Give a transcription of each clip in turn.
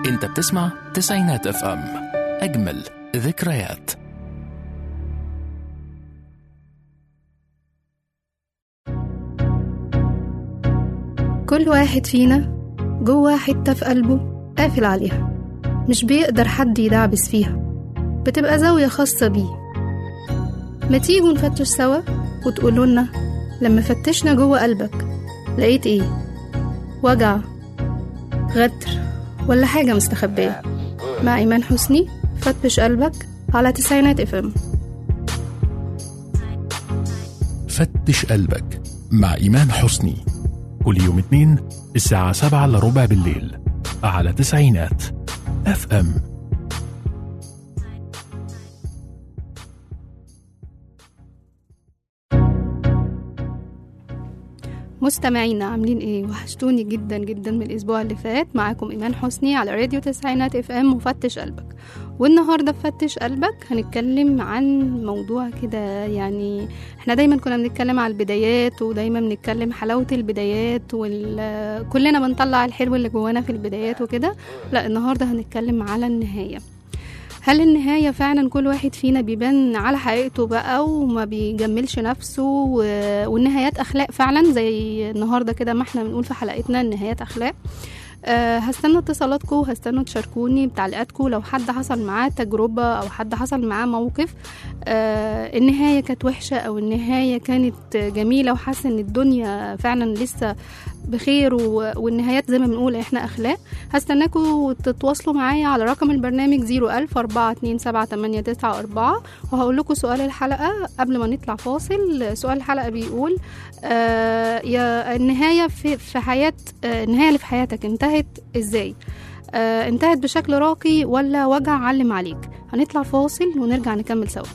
انت بتسمع تسعينات اف ام اجمل ذكريات كل واحد فينا جوه حتة في قلبه قافل عليها مش بيقدر حد يدعبس فيها بتبقى زاوية خاصة بيه ما تيجوا نفتش سوا وتقولوا لنا لما فتشنا جوه قلبك لقيت ايه وجع غدر ولا حاجة مستخبية مع إيمان حسني فتش قلبك على تسعينات اف ام فتش قلبك مع إيمان حسني كل يوم اثنين الساعة سبعة إلا ربع بالليل على تسعينات اف ام مستمعينا عاملين ايه وحشتوني جدا جدا من الاسبوع اللي فات معاكم ايمان حسني على راديو تسعينات اف ام وفتش قلبك والنهارده في فتش قلبك هنتكلم عن موضوع كده يعني احنا دايما كنا بنتكلم على البدايات ودايما بنتكلم حلاوه البدايات وكلنا بنطلع الحلو اللي جوانا في البدايات وكده لا النهارده هنتكلم على النهايه هل النهاية فعلا كل واحد فينا بيبان على حقيقته بقى وما بيجملش نفسه و... والنهايات أخلاق فعلا زي النهاردة كده ما احنا بنقول في حلقتنا النهايات أخلاق أه هستنى اتصالاتكم وهستنى تشاركوني بتعليقاتكم لو حد حصل معاه تجربة أو حد حصل معاه موقف أه النهاية كانت وحشة أو النهاية كانت جميلة وحاسة إن الدنيا فعلا لسه بخير و... والنهايات زي ما بنقول احنا أخلاق هستناكم تتواصلوا معايا على رقم البرنامج 01000 427 وهقول لكم سؤال الحلقة قبل ما نطلع فاصل سؤال الحلقة بيقول آه يا النهاية في, في حياة آه النهاية اللي في حياتك انتهت ازاي آه انتهت بشكل راقي ولا وجع علم عليك هنطلع فاصل ونرجع نكمل سوا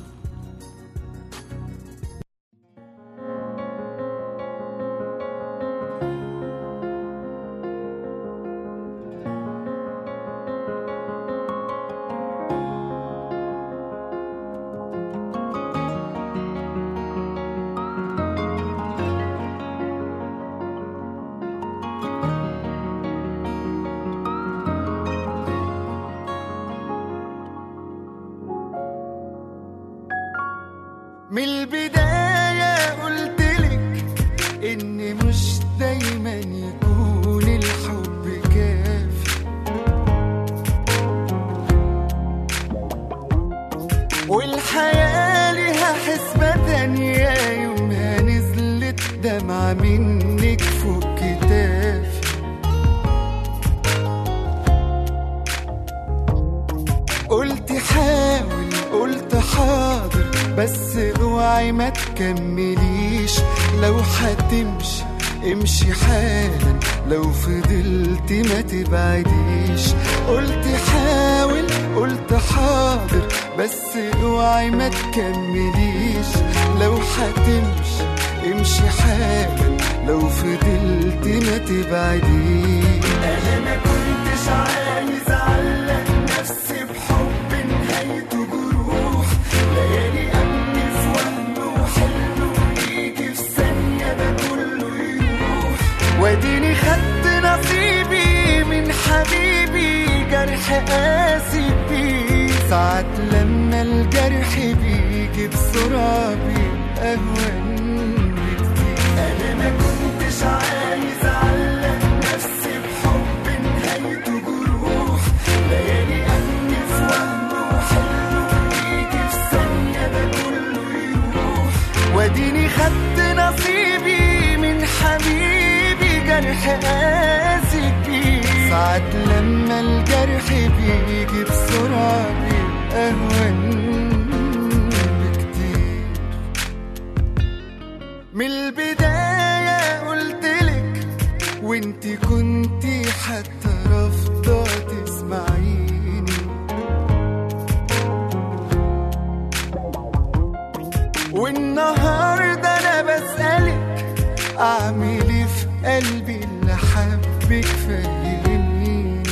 من البداية قلتلك إن مش دايما يكون الحب كافي والحياة ليها حسبة تانية يومها نزلت دمعة منك فوق كتافي قلت حاول قلت حاضر بس اوعي ما تكمليش لو هتمشي امشي حالا لو فضلت ما تبعديش قلت حاول قلت حاضر بس اوعي ما تكمليش لو هتمشي امشي حالا لو فضلت ما تبعديش انا ما كنتش عايز اعلق نفسي بحب نهايته جروح ليالي امني في وهم وحلم ويجي في ثانيه ده كله يروح واديني خدت نصيبي من حبيبي جرح قاسي بيه ساعات لما الجرح بيجي بسرعه بيبقى اهون بكتير انا ما كنتش عايز اعلق نفسي بحب نهايته جروح ليالي امني في وهم وحلم ويجي في ثانيه ده كله يروح واديني خدت نصيبي من حبيبي جرح قاسي بيه ساعات لما الجرح بيجي بسرعه بيبقى اهون بكتير من البداية قلتلك وانتي كنتي حتى رافضة تسمعيني والنهاردة أنا بسألك أعمل إيه في قلبي اللي حبك فهميني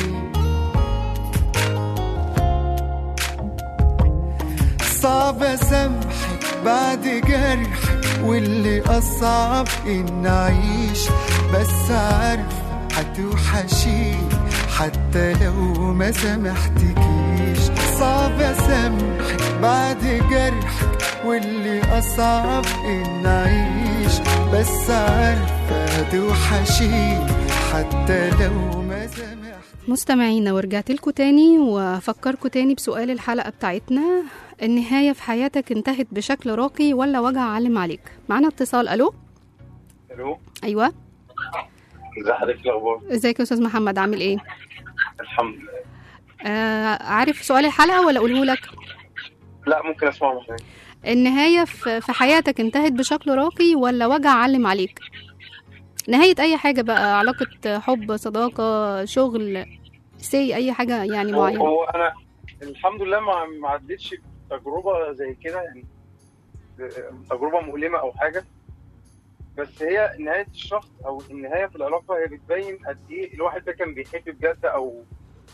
صعب أسامحك بعد جرحك واللي أصعب إن أعيش بس عارف هتوحشيني حتى لو ما سامحتكيش صعب اسامحك بعد جرحك واللي اصعب ان اعيش بس عارفه توحشيني حتى لو ما سامحتكيش مستمعينا ورجعت لكم تاني وافكركم تاني بسؤال الحلقه بتاعتنا النهايه في حياتك انتهت بشكل راقي ولا وجع علم عليك معانا اتصال الو الو ايوه ازي حضرتك الاخبار ازيك يا استاذ محمد عامل ايه الحمد لله آه عارف سؤال الحلقه ولا اقوله لك لا ممكن اسمع من حضرتك النهايه في في حياتك انتهت بشكل راقي ولا وجع علم عليك نهايه اي حاجه بقى علاقه حب صداقه شغل سي اي حاجه يعني هو, معينه هو انا الحمد لله ما ما عدتش تجربه زي كده يعني تجربه مؤلمه او حاجه بس هي نهايه الشخص او النهايه في العلاقه هي بتبين قد ايه الواحد ده كان بيحب بجد او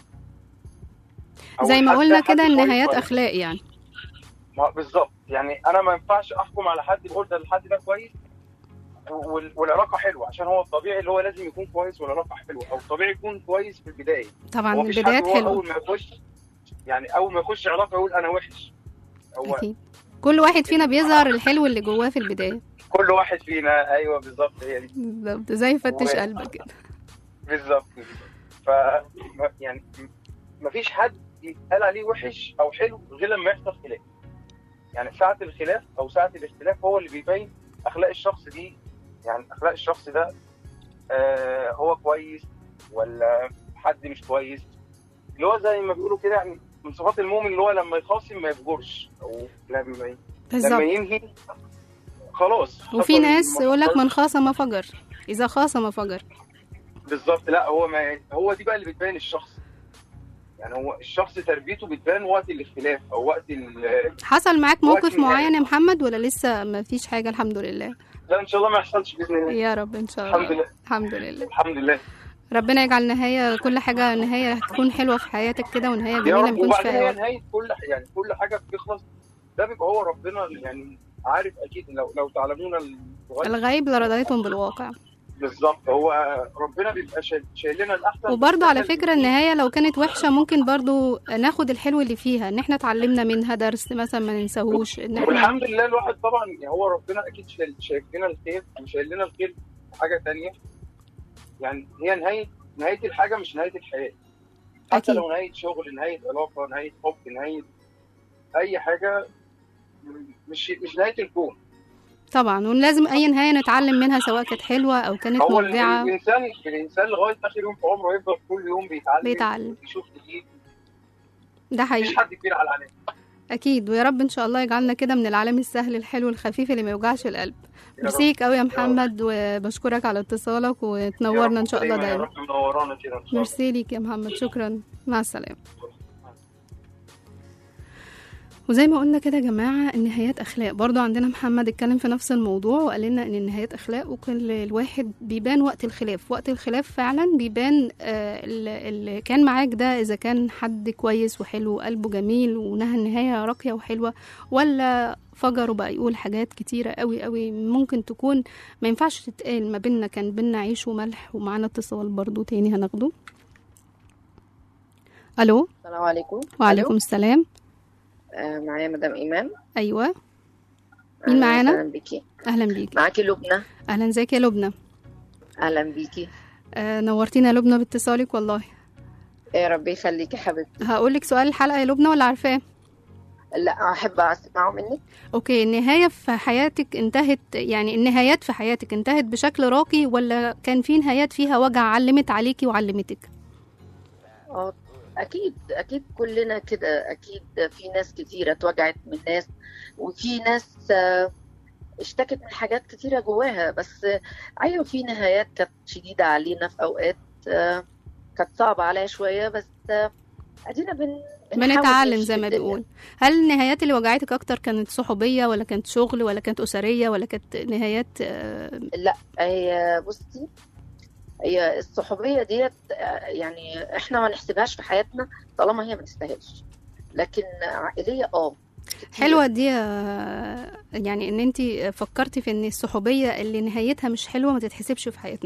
أو زي ما حتى قلنا حد كده كويس النهايات ولا- اخلاق يعني ما- بالظبط يعني انا ما ينفعش احكم على حد بقول ده الحد ده كويس وال- والعلاقه حلوه عشان هو الطبيعي اللي هو لازم يكون كويس والعلاقه حلوه او الطبيعي يكون كويس في البدايه طبعا هو مفيش البدايات حد هو حلوه اول ما يخش يعني اول ما يخش علاقه يقول انا وحش هو اكيد كل واحد فينا بيظهر الحلو اللي جواه في البدايه كل واحد فينا ايوه بالظبط هي دي بالظبط زي فتش هو- قلبك كده بالظبط ف ما- يعني ما فيش حد يتقال عليه وحش او حلو غير لما يحصل خلاف يعني ساعه الخلاف او ساعه الاختلاف هو اللي بيبين اخلاق الشخص دي يعني اخلاق الشخص ده آه هو كويس ولا حد مش كويس اللي هو زي ما بيقولوا كده يعني من صفات المؤمن اللي هو لما يخاصم ما يفجرش او لما لما بالظبط ينهي خلاص وفي حصل ناس ما يقول لك حصلش. من خاصم فجر اذا خاصم فجر بالظبط لا هو ما هو دي بقى اللي بتبين الشخص يعني هو الشخص تربيته بتبان وقت الاختلاف او وقت ال- حصل معاك موقف وقت معين يا محمد ولا لسه ما فيش حاجه الحمد لله لا ان شاء الله ما يحصلش باذن الله يا رب ان شاء الحمد الله لله الحمد لله الحمد لله ربنا يجعل نهايه كل حاجه نهايه تكون حلوه في حياتك كده ونهايه يا جميله ما رب يكونش وبعدين فيها هي وجع. نهايه كل يعني كل حاجه بتخلص ده بيبقى هو ربنا اللي يعني عارف اكيد لو لو تعلمون الغيب الغيب لرضيتهم بالواقع بالظبط هو ربنا بيبقى شايل شايل لنا الاحسن وبرضه على بس إحنا فكرة النهاية لو كانت وحشة ممكن برضه ناخد الحلو اللي فيها ان احنا اتعلمنا منها درس مثلا ما ننساهوش ان احنا والحمد لله الواحد طبعا يعني هو ربنا اكيد شايل شايف لنا الخير وشايل لنا الخير في حاجه تانية يعني هي نهايه نهايه الحاجه مش نهايه الحياه حتى أكيد. لو نهايه شغل نهايه علاقه نهايه حب نهايه اي حاجه مش مش نهايه الكون طبعا ولازم اي نهاية نتعلم منها سواء كانت حلوة او كانت هو ال- مبدعة الانسان الانسان لغايه اخر يوم في عمره يفضل كل يوم بيتعلم بيتعلم. يشوف جديد ده مفيش حقيقي حد كبير على العالم اكيد ويا رب ان شاء الله يجعلنا كده من العالم السهل الحلو الخفيف اللي ما يوجعش القلب يا رب. ميرسيك قوي يا محمد وبشكرك على اتصالك يا وتنورنا رب ان شاء الله دايما يا دايما رب منورانا كده ان شاء الله ميرسي ليك يا محمد شكرا مع السلامة وزي ما قلنا كده يا جماعة النهايات أخلاق برضو عندنا محمد اتكلم في نفس الموضوع وقال لنا إن النهايات أخلاق وكل الواحد بيبان وقت الخلاف وقت الخلاف فعلا بيبان آه، ال- اللي كان معاك ده إذا كان حد كويس وحلو وقلبه جميل ونهى النهاية راقية وحلوة ولا فجر وبقى يقول حاجات كتيرة قوي قوي ممكن تكون ما ينفعش تتقال ما بينا كان بينا عيش وملح ومعانا اتصال برضو تاني هناخده ألو السلام عليكم وعليكم ألو. السلام آه معايا مدام ايمان أيوة مين أهلاً معانا؟ وسهلاً بيكي أهلا بيكي معاكي لبنى اهلا ازيك يا لبنى اهلا بيكي آه نورتينا يا لبنى باتصالك والله يا رب يخليكي حبيبتي هقول لك سؤال الحلقه يا لبنى ولا عارفاه لا احب اسمعه منك اوكي النهايه في حياتك انتهت يعني النهايات في حياتك انتهت بشكل راقي ولا كان في نهايات فيها وجع علمت عليكي وعلمتك اه اكيد اكيد كلنا كده اكيد في ناس كتيره اتوجعت من ناس وفي ناس آه، اشتكت من حاجات كتيره جواها بس آه، ايوه في نهايات كانت شديده علينا في اوقات آه، كانت صعبه عليا شويه بس آه، ادينا بن بنحاول بنتعلم نمشي زي في ما الدنيا. بنقول هل النهايات اللي وجعتك اكتر كانت صحوبيه ولا كانت شغل ولا كانت اسريه ولا كانت نهايات آه، لا هي بصي هي الصحوبية ديت آه، يعني احنا ما نحسبهاش في حياتنا طالما هي ما تستاهلش لكن عائلية اه كتير. حلوه دي آه، يعني ان انت فكرتي في ان الصحوبيه اللي نهايتها مش حلوه ما تتحسبش في حياتنا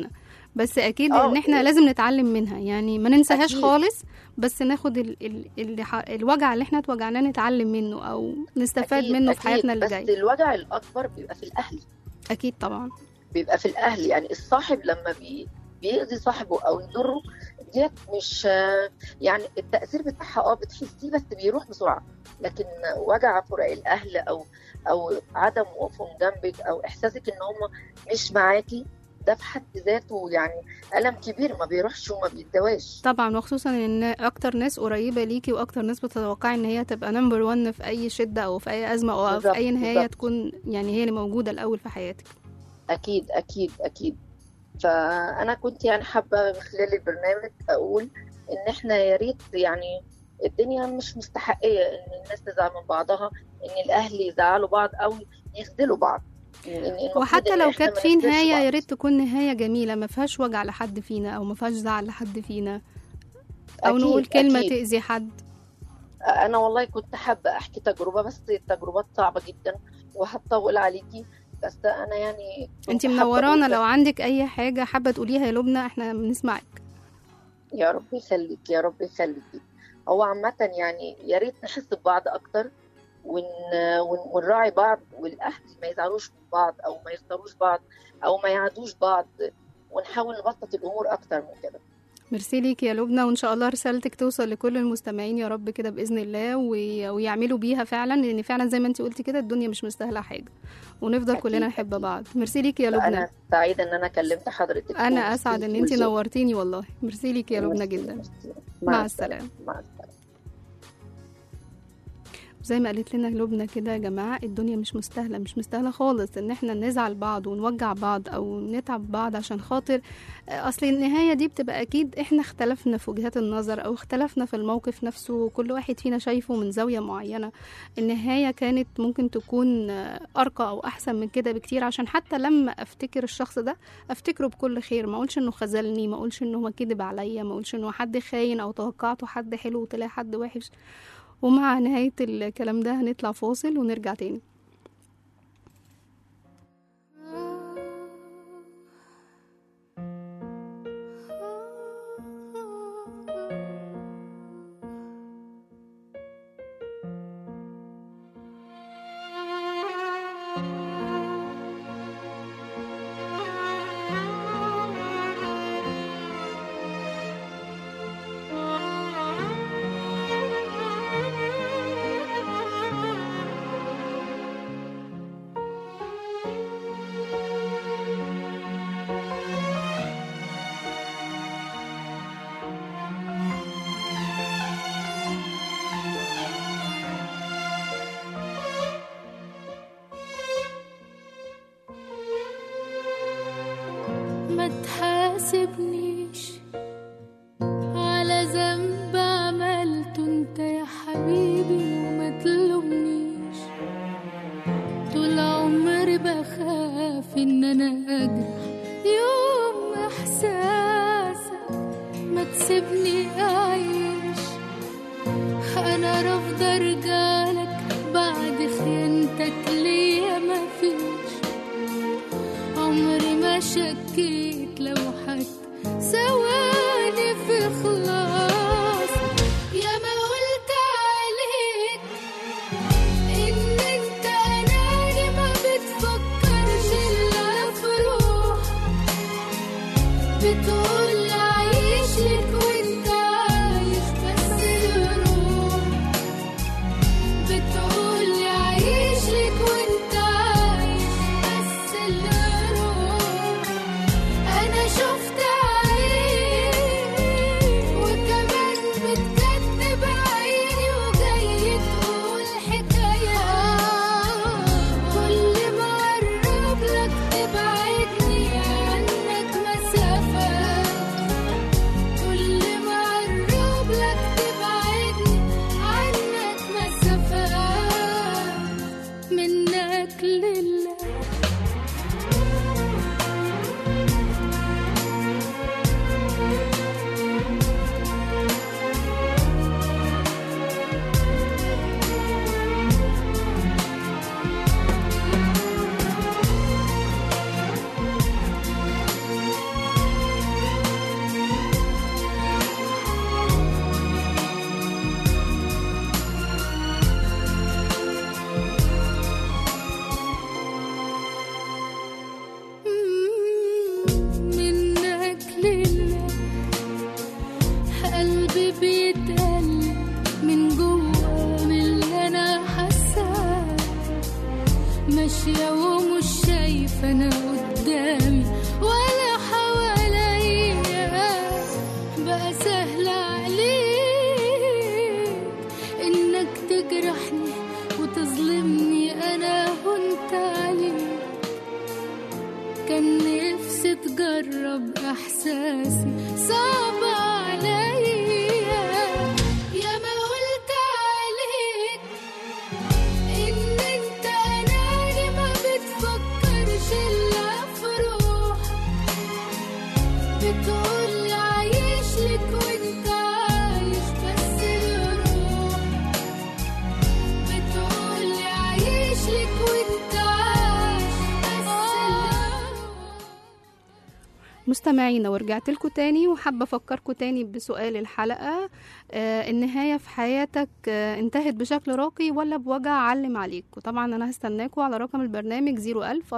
بس اكيد آه، ان احنا لازم نتعلم منها يعني ما ننساهاش أكيد. خالص بس ناخد ال ال ال الوجع اللي احنا اتوجعناه نتعلم منه او نستفاد أكيد منه في أكيد، حياتنا اللي بس جايه الوجع الاكبر بيبقى في الاهل اكيد طبعا بيبقى في الاهل يعني الصاحب لما بي بيأذي صاحبه او يضره ديت مش يعني التأثير بتاعها اه بتحسيه بس بيروح بسرعة لكن وجع فراق الاهل او او عدم وقوفهم جنبك او احساسك ان هم مش معاكي ده في حد ذاته يعني ألم كبير ما بيروحش وما بيتدواش طبعا وخصوصا ان اكتر ناس قريبه ليكي واكتر ناس بتتوقعي ان هي تبقى نمبر 1 في اي شده او في اي ازمه او في بالظبط، اي نهايه بالظبط. تكون يعني هي اللي موجوده الاول في حياتك أكيد أكيد أكيد فأنا كنت يعني حابة من خلال البرنامج أقول إن إحنا يا ريت يعني الدنيا مش مستحقية إن الناس تزعل من بعضها إن الأهل يزعلوا بعض أو يخذلوا بعض إن- إن المفروض وحتى إن لو إحنا كانت ما في نخذلش نهايه بعض. يا ريت تكون نهايه جميله ما فيهاش وجع لحد فينا او ما فيهاش زعل لحد فينا او أكيد، نقول كلمه أكيد. تاذي حد انا والله كنت حابه احكي تجربه بس التجربات صعبه جدا وهتطول عليكي بس انا يعني كنت انت حابة منورانا أقول لو عندك اي حاجه حابه تقوليها يا لبنى احنا بنسمعك يا رب يخليك يا رب يخليكي هو عامة يعني يا ريت نحس ببعض أكتر ون... ون... ونراعي بعض والأهل ما يزعلوش من بعض أو ما يختاروش بعض أو ما يعادوش بعض ونحاول نبسط الأمور أكتر من كده ميرسي ليك يا لبنى وان شاء الله رسالتك توصل لكل المستمعين يا رب كده باذن الله وي... ويعملوا بيها فعلا لان فعلا زي ما انت قلتي كده الدنيا مش مستاهله حاجه ونفضل أكيد، كلنا نحب أكيد. بعض ميرسي ليك يا لبنى أنا سعيدة إن أنا كلمت حضرتك انا وميرسي اسعد ان ليكي انت ولذوقك. نورتيني والله ميرسي ليك يا لبنى ميرسي، جدا ميرسي. مع السلامه مع السلامة زي ما قالت لنا لبنى كده يا جماعة الدنيا مش مستاهلة مش مستاهلة خالص ان احنا نزعل بعض ونوجع بعض او نتعب بعض عشان خاطر اصل النهاية دي بتبقى اكيد احنا اختلفنا في وجهات النظر او اختلفنا في الموقف نفسه كل واحد فينا شايفه من زاوية معينة النهاية كانت ممكن تكون ارقى او احسن من كده بكتير عشان حتى لما افتكر الشخص ده افتكره بكل خير ما اقولش انه خذلني ما اقولش انه هو كذب عليا ما اقولش انه حد خاين او توقعته حد حلو وطلع حد وحش ومع نهاية الكلام ده هنطلع فاصل ونرجع تاني ما تحاسبنيش على ذنب عملته انت يا حبيبي وما تلومنيش طول عمري بخاف ان انا اجرح يوم احساسك ما تسيبني اعيش انا رافضه ارجعلك بعد خيانتك ليا مفيش عمري ما شكيت لو حتى ثواني في خلاص يا ما قلت عليك ان انت اناني ما بتفكرش الا في روحك بتقول عايش لك وانت عايش بس لروحك بتقول عايش لك وانت عايش بس لروحك انا شفت عينيك وكمان بتكتب عيني وجاي تقول حكاية كل ما اقرب لك تبعدني عنك مسافة كل قاسي صعب عليا يا ما قلت عليك ان انت اناني ما بتفكرش الا في روحك بتقولي عايش لك وانت عايش بس لروحك بتقولي عايش لك وانت عايش بس لروحك مستمعينا ورجعت لكم تاني وحابة أفكركم تاني بسؤال الحلقة آه النهاية في حياتك آه انتهت بشكل راقي ولا بوجع علم عليك وطبعا أنا هستناكم على رقم البرنامج 01000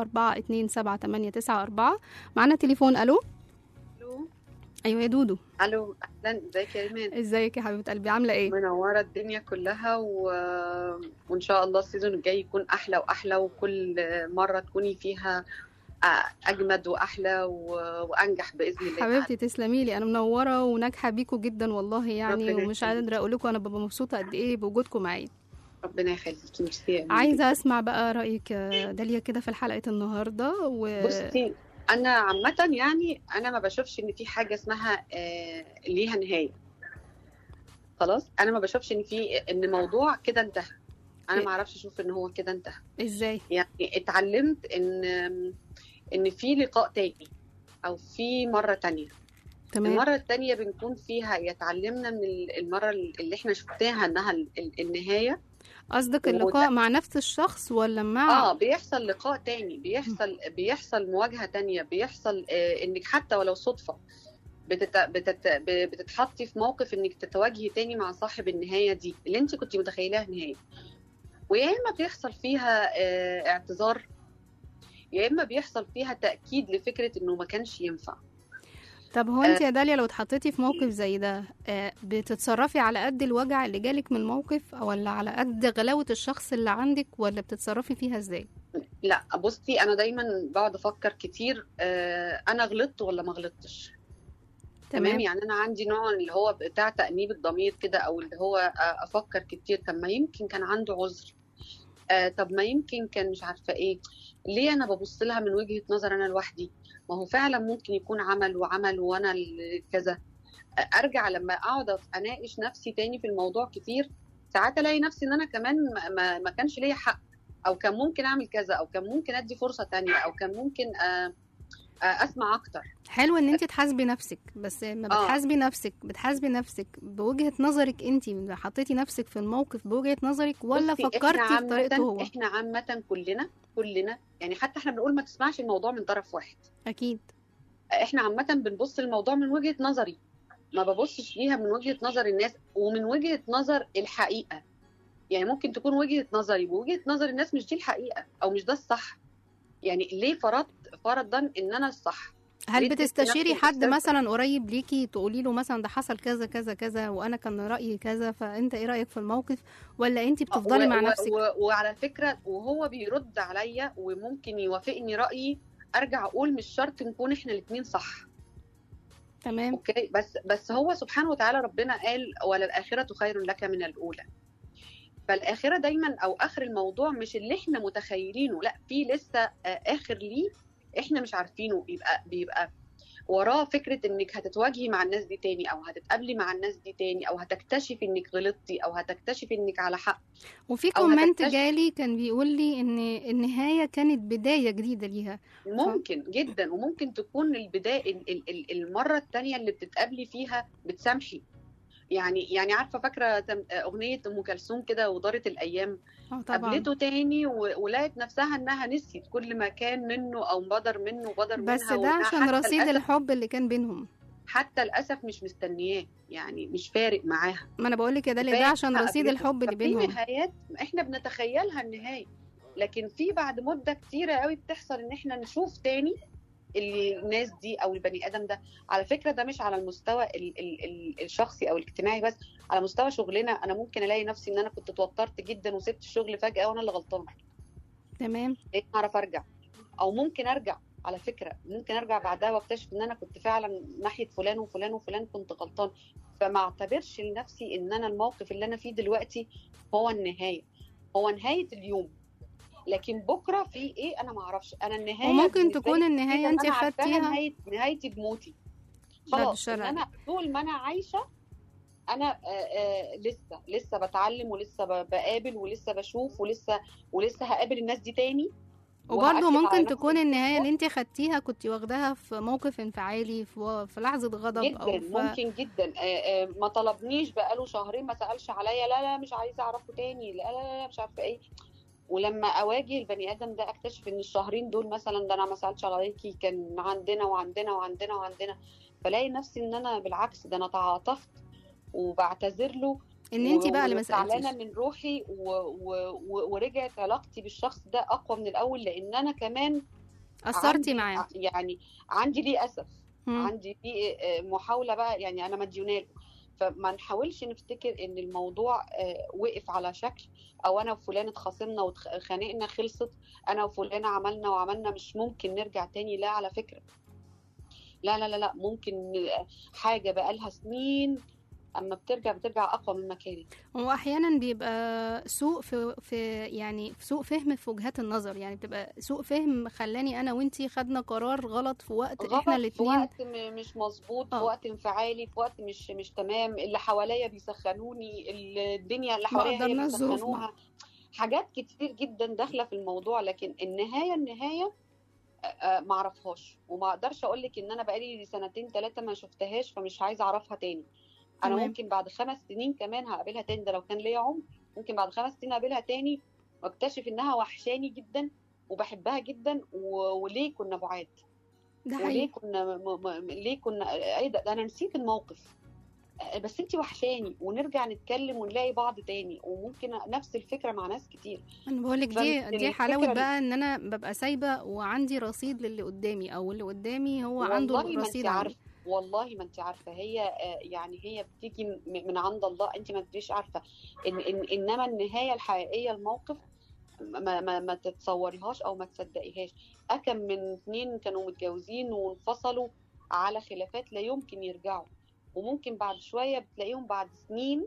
427 معانا تليفون ألو الو أيوة يا دودو الو اهلا ازيك يا ايمان ازيك يا حبيبة قلبي عاملة ايه؟ منوره الدنيا كلها و... وان شاء الله السيزون الجاي يكون احلى واحلى وكل مره تكوني فيها أ- اجمد واحلى و... وانجح باذن الله حبيبتي تسلمي لي انا منوره وناجحه بيكم جدا والله يعني ربنا ومش يخليك. قادره اقول لكم انا ببقى مبسوطه قد ايه بوجودكم معايا ربنا يخليكي ميرسي يا إيمان. عايزه اسمع بقى رايك يا داليا كده في حلقه النهارده و... بصي انا عامه يعني انا ما بشوفش ان في حاجه اسمها آه ليها نهايه خلاص انا ما بشوفش ان في ان موضوع كده انتهى انا إيه. ما اعرفش اشوف ان هو كده انتهى ازاي يعني اتعلمت ان ان في لقاء تاني او في مره تانية تمام المره التانية بنكون فيها يتعلمنا من ال- المره اللي احنا شفناها انها ال- ال- النهايه قصدك وده- اللقاء مع نفس الشخص ولا مع اه بيحصل لقاء تاني بيحصل بيحصل مواجهه تانية بيحصل آه انك حتى ولو صدفه بتت... بتت... ب- بتتحطي في موقف انك تتواجهي تاني مع صاحب النهايه دي اللي انت كنت متخيلاها نهايه ويا اما بيحصل فيها آه اعتذار يا اما بيحصل فيها تاكيد لفكره انه ما كانش ينفع طب هو انت يا داليا لو اتحطيتي في موقف زي ده آه، بتتصرفي على قد الوجع اللي جالك من الموقف ولا على قد غلاوه الشخص اللي عندك ولا بتتصرفي فيها ازاي لا بصي انا دايما بقعد افكر كتير آه انا غلطت ولا ما غلطتش تمام تمام يعني انا عندي نوع اللي هو بتاع تأنيب الضمير كده او اللي هو آه، افكر كتير طب ما يمكن كان عنده عذر آه طب ما يمكن كان مش عارفه ايه ليه انا ببص لها من وجهة نظر انا لوحدي ما هو فعلا ممكن يكون عمل وعمل وانا ال- كذا آه، ارجع لما اقعد اناقش نفسي تاني في الموضوع كتير ساعات الاقي نفسي ان انا كمان ما, ما, ما كانش ليا حق او كان ممكن اعمل كذا او كان ممكن ادي فرصة تانية او كان ممكن آه آه اسمع اكتر حلو ان انت تحاسبي نفسك بس ما آه. بتحاسبي نفسك بتحاسبي نفسك بوجهة نظرك انت حطيتي نفسك في الموقف بوجهة نظرك ولا بصي، إحنا فكرتي في عامةً- طريقته هو احنا عامة كلنا كلنا يعني حتى احنا بنقول ما تسمعش الموضوع من طرف واحد اكيد احنا عامة بنبص الموضوع من وجهة نظري ما ببصش ليها من وجهة نظر الناس ومن وجهة نظر الحقيقة يعني ممكن تكون وجهة نظري ووجهة نظر الناس مش دي الحقيقة او مش ده الصح يعني ليه فرضت فرضا ان انا الصح هل ليه اديت بتستشيري نفسي حد الإحساس مثلا قريب ليكي تقولي له مثلا ده حصل كذا كذا كذا وانا كان رايي كذا فانت ايه رايك في الموقف ولا انت بتفضلي و- مع و- نفسك و- وعلى فكرة وهو بيرد عليا وممكن يوافقني رأيي ارجع اقول مش شرط نكون احنا الاتنين صح تمام اوكي بس بس هو سبحانه وتعالى ربنا قال وللآخرة خير لك من الأولى فالآخرة دايما أو آخر الموضوع مش اللي احنا متخيلينه لا في لسه آه، آخر ليه احنا مش عارفينه بيبقى بيبقى وراه فكرة انك هتتواجهي مع الناس دي تاني او هتتقابلي مع الناس دي تاني او هتكتشفي انك غلطتي او هتكتشفي انك على حق وفي أو كومنت هتكتشف- جالي كان بيقول لي ان النهايه كانت بدايه جديده ليها ممكن جدا وممكن تكون البدايه ال- ال- ال- المره الثانيه اللي بتتقابلي فيها بتسامحي يعني يعني عارفه فاكره تم- اغنيه ام كلثوم كده ودارت الايام اه طبعا قابلته تاني و- ولقت نفسها انها نسيت كل ما كان منه او بدر منه وبدر بس منها ده وإنها عشان حتى رصيد الأسف الحب اللي كان بينهم حتى الاسف مش مستنياه يعني مش فارق معاها ما انا بقول لك يا داليا ده عشان رصيد الحب اللي في بينهم نهايات احنا بنتخيلها النهايه لكن في بعد مده كتيره قوي بتحصل ان احنا نشوف تاني اللي الناس دي او البني ادم ده على فكره ده مش على المستوى ال ال ال الشخصي او الاجتماعي بس على مستوى شغلنا انا ممكن الاقي نفسي ان انا كنت اتوترت جدا وسبت الشغل فجاه وانا اللي غلطانه تمام لقيت اعرف ارجع او ممكن ارجع على فكره ممكن ارجع بعدها واكتشف ان انا كنت فعلا ناحيه فلان وفلان وفلان كنت غلطان فما اعتبرش لنفسي ان انا الموقف اللي انا فيه دلوقتي هو النهايه هو نهايه اليوم لكن بكره في ايه انا ما اعرفش انا النهايه وممكن بالنسبة تكون لي النهاية كده انت أنا عارفاها خدتيها نهايه نهايتي بموتي خلاص الشر ان عليك. انا طول ما انا عايشه انا آه آه لسه لسه بتعلم ولسه ب- بقابل ولسه بشوف ولسه ولسه هقابل الناس دي تاني وبرضه وهأكد على ممكن نفس تكون النهايه اللي الموضوع. انت خدتيها كنت واخداها في موقف انفعالي في, و- في لحظه غضب او جدا في ممكن جدا آه، آه، ما طلبنيش بقاله شهرين ما سالش عليا لا لا مش عايزه اعرفه تاني لا لا لا مش عارفه ايه ولما اواجه البني ادم ده اكتشف ان الشهرين دول مثلا ده انا ما سالتش عليكي كان عندنا وعندنا وعندنا وعندنا فلاقي نفسي ان انا بالعكس ده انا تعاطفت وبعتذر له ان انت بقى اللي ما وزعلانه سالتيش من روحي و... و... و... ورجعت علاقتي بالشخص ده اقوى من الاول لان انا كمان اثرتي عندي- معاه يعني عندي ليه اسف مم. عندي في آه، محاوله بقى يعني انا مديوناله فما نحاولش نفتكر ان الموضوع آه، وقف على شكل او انا وفلان اتخاصمنا واتخانقنا خلصت انا وفلان عملنا وعملنا مش ممكن نرجع تاني لا على فكره لا لا لا لا ممكن آه، حاجه بقالها سنين اما بترجع بترجع اقوى من مكاني هو احيانا بيبقى سوء في, في يعني في سوء فهم في وجهات النظر يعني بتبقى سوء فهم خلاني انا وانتي خدنا قرار غلط في وقت احنا غلط في الاتنين وقت م- مش مظبوط آه. في وقت انفعالي في وقت مش مش تمام اللي حواليا بيسخنوني الدنيا اللي ما حواليا هي قدرناش ظروف بيسخنوها حاجات كتير جدا داخله في الموضوع لكن النهايه النهايه آه، آه، ما اعرفهاش وما اقدرش اقول لك ان انا بقالي سنتين ثلاثه ما شفتهاش فمش عايزه اعرفها تاني انا تمام. ممكن بعد خمس سنين كمان هقابلها تاني ده لو كان ليا عمر ممكن بعد خمس سنين اقابلها تاني واكتشف انها وحشاني جدا وبحبها جدا و... وليه كنا بعاد ده وليه حقيقي كنا م... م... ليه كنا ايه ده, ده انا نسيت الموقف آه، بس انت وحشاني ونرجع نتكلم ونلاقي بعض تاني وممكن نفس الفكره مع ناس كتير انا بقول لك دي فانت دي حلاوه الفكرة- بقى ان انا ببقى سايبه وعندي رصيد للي قدامي او اللي قدامي هو عنده والله ما رصيد انت عندي عارفه والله ما انت عارفه هي آه، يعني هي بتيجي م- من عند الله انت ما انتش عارفه إن إن انما النهايه الحقيقيه الموقف ما ما, ما تتصوريهاش او ما تصدقيهاش اكم من اتنين كانوا متجوزين وانفصلوا على خلافات لا يمكن يرجعوا وممكن بعد شويه بتلاقيهم بعد سنين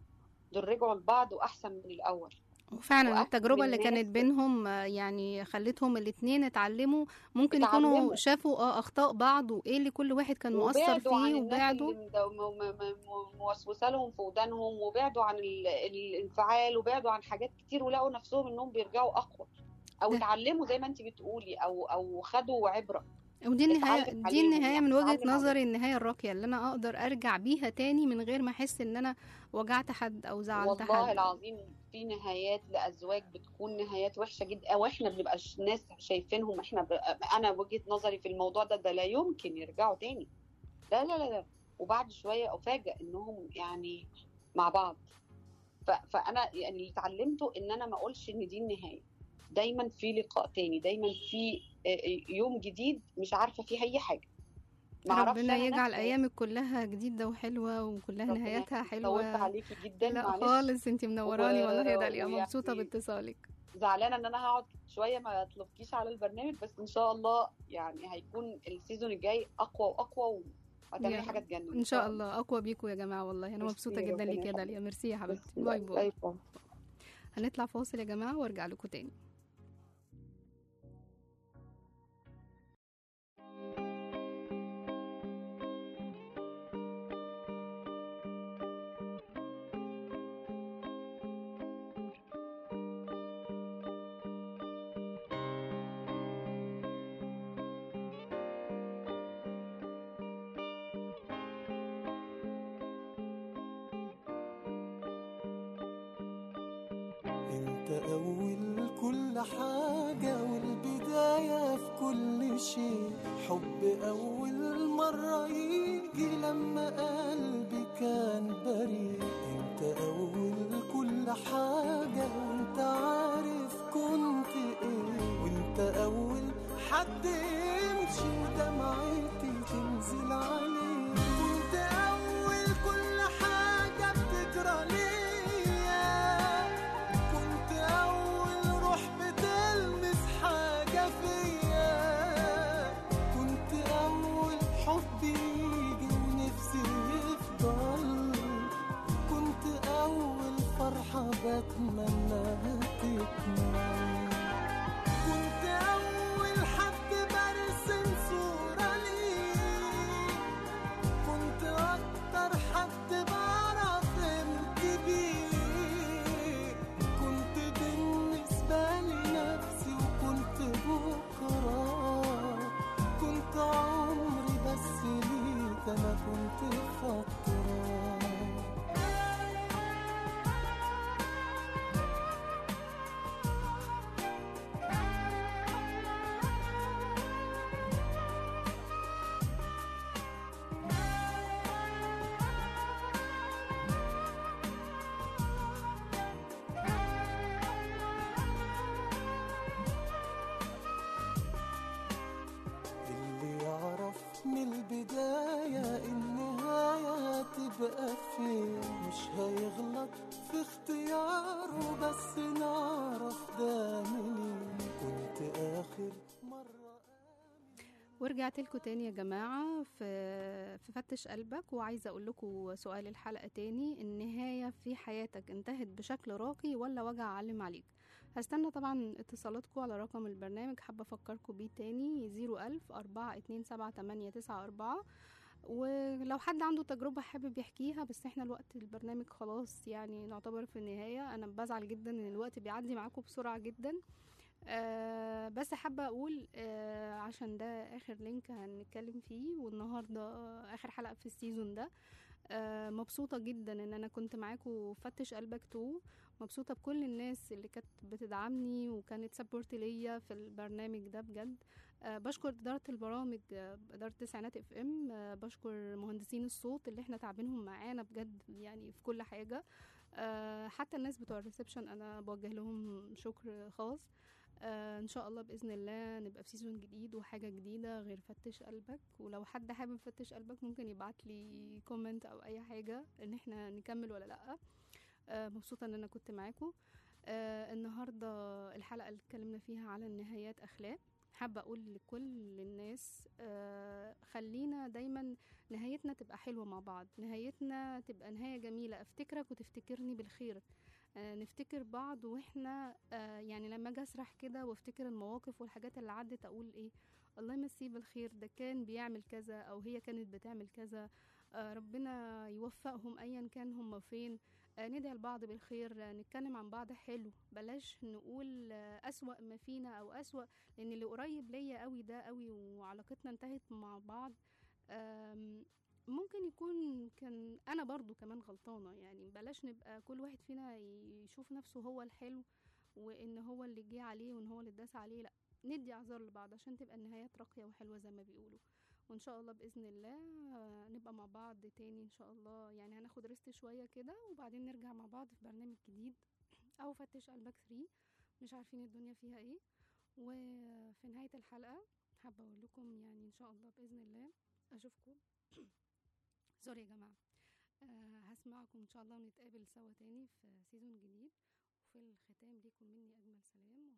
دول رجعوا لبعض واحسن من الاول وفعلا وأحسن التجربة اللي الناس- كانت بينهم آه، يعني خلتهم الاتنين اتعلموا ممكن يكونوا اتعلموا. شافوا اه اخطاء بعض وايه اللي كل واحد كان مؤثر وبعدوا عن فيه الناس وبعدوا اللي مدو- م- م- م- موسوسه لهم في ودانهم وبعدوا عن ال- الانفعال وبعدوا عن حاجات كتير ولقوا نفسهم انهم بيرجعوا اقوى او ده- اتعلموا زي ما انت بتقولي او او خدوا عبره ودي النهاية اتعلم دي عليهم النهاية يعني، من وجهة اتعلم نظري النهاية الراقية اللي انا اقدر ارجع بيها تاني من غير ما احس ان انا وجعت حد او زعلت والله حد العظيم في نهايات لازواج بتكون نهايات وحشه جدا او احنا بنبقى ش- ناس شايفينهم احنا ب... انا وجهه نظري في الموضوع ده ده لا يمكن يرجعوا تاني لا لا لا لا وبعد شويه افاجئ انهم يعني مع بعض ف... فانا يعني اللي اتعلمته ان انا ما اقولش ان دي النهايه دايما في لقاء تاني دايما في آه، يوم جديد مش عارفه فيه اي حاجه ما أعرفش ربنا أنا يجعل نفسي. ايامك كلها جديدة وحلوة وكلها ربنا نهايتها يخليك. طولت حلوة عليكي جدا لا معلش خالص انتي منوراني و- والله يا داليا ويعني- مبسوطة باتصالك زعلانه ان انا هقعد شويه ما اطلبكيش على البرنامج بس ان شاء الله يعني هيكون السيزون الجاي اقوى واقوى وهتعملي يا- حاجه تجنن ان شاء الله اقوى بيكوا يا جماعة والله انا ميرسي، مبسوطة جدا ربنا ليك يا يخليك. داليا ميرسي يا حبيبتي باي باي باي باي هنطلع فاصل يا جماعة وارجع لكم تاني انت اول كل حاجة والبداية في كل شيء حب اول مرة يجي لما قلبي كان بريء انت اول كل حاجة وانت عارف كنت ايه وانت اول حد يمشي ودمعتي تنزل عليه كنت اول كل حاجة بتجرى ليا كنت أول روح بتلمس حاجة فيا كنت أول حب يجي ونفسي في قفي مش هيغلط في اختياره بس نعرف ده منين كنت آخر مرة ورجعت لكم تاني يا جماعة في في فتش قلبك وعايزة أقول لكم سؤال الحلقة تاني النهاية في حياتك انتهت بشكل راقي ولا وجع علم عليك هستنى طبعا اتصالاتكم على رقم البرنامج حابة أفكركم بيه تاني زيرو ألف أربعة اتنين سبعة تمانية تسعة أربعة ولو حد عنده تجربة حابب يحكيها بس احنا الوقت البرنامج خلاص يعني نعتبر في النهاية أنا بزعل جدا إن الوقت بيعدي معاكم بسرعة جدا آه بس حابة أقول آه عشان ده آخر لينك هنتكلم فيه والنهاردة آه آخر حلقة في السيزون ده آه مبسوطة جدا إن أنا كنت معاكم فتش قلبك تو مبسوطة بكل الناس اللي كانت بتدعمني وكانت سبورت ليا في البرنامج ده بجد آه بشكر إدارة البرامج آه إدارة تسعينات اف ام آه بشكر مهندسين الصوت اللي احنا تعبينهم معانا بجد يعني في كل حاجة آه حتى الناس بتوع الريسبشن أنا بوجه لهم شكر خاص آه ان شاء الله باذن الله نبقى في سيزون جديد وحاجه جديده غير فتش قلبك ولو حد حابب فتش قلبك ممكن يبعت لي كومنت او اي حاجه ان احنا نكمل ولا لا آه مبسوطه ان انا كنت معاكم آه النهارده الحلقه اللي اتكلمنا فيها على النهايات اخلاق حابة أقول لكل الناس آه خلينا دايما نهايتنا تبقى حلوة مع بعض نهايتنا تبقى نهاية جميلة أفتكرك وتفتكرني بالخير آه نفتكر بعض واحنا آه يعني لما اجي اسرح كده وافتكر المواقف والحاجات اللي عدت اقول ايه الله يمسيه بالخير ده كان بيعمل كذا او هي كانت بتعمل كذا آه ربنا يوفقهم ايا كان هم فين آه ندعي لبعض بالخير آه نتكلم عن بعض حلو بلاش نقول آه اسوأ ما فينا او اسوأ لان اللي قريب ليا قوي ده قوي وعلاقتنا انتهت مع بعض آم، ممكن يكون كان انا برضو كمان غلطانه يعني بلاش نبقى كل واحد فينا يشوف نفسه هو الحلو وان هو اللي جه عليه وان هو اللي اتداس عليه لا ندي اعذار لبعض عشان تبقى النهايات راقيه وحلوه زي ما بيقولوا وان شاء الله باذن الله آه، نبقى مع بعض تاني ان شاء الله يعني هناخد ريست شويه كده وبعدين نرجع مع بعض في برنامج جديد او فتش قلبك 3 مش عارفين الدنيا فيها ايه وفي نهايه الحلقه حابه اقول لكم يعني ان شاء الله باذن الله اشوفكم سوري يا جماعه آه هسمعكم ان شاء الله ونتقابل سوا تاني في سيزون جديد وفي الختام ليكم مني اجمل سلام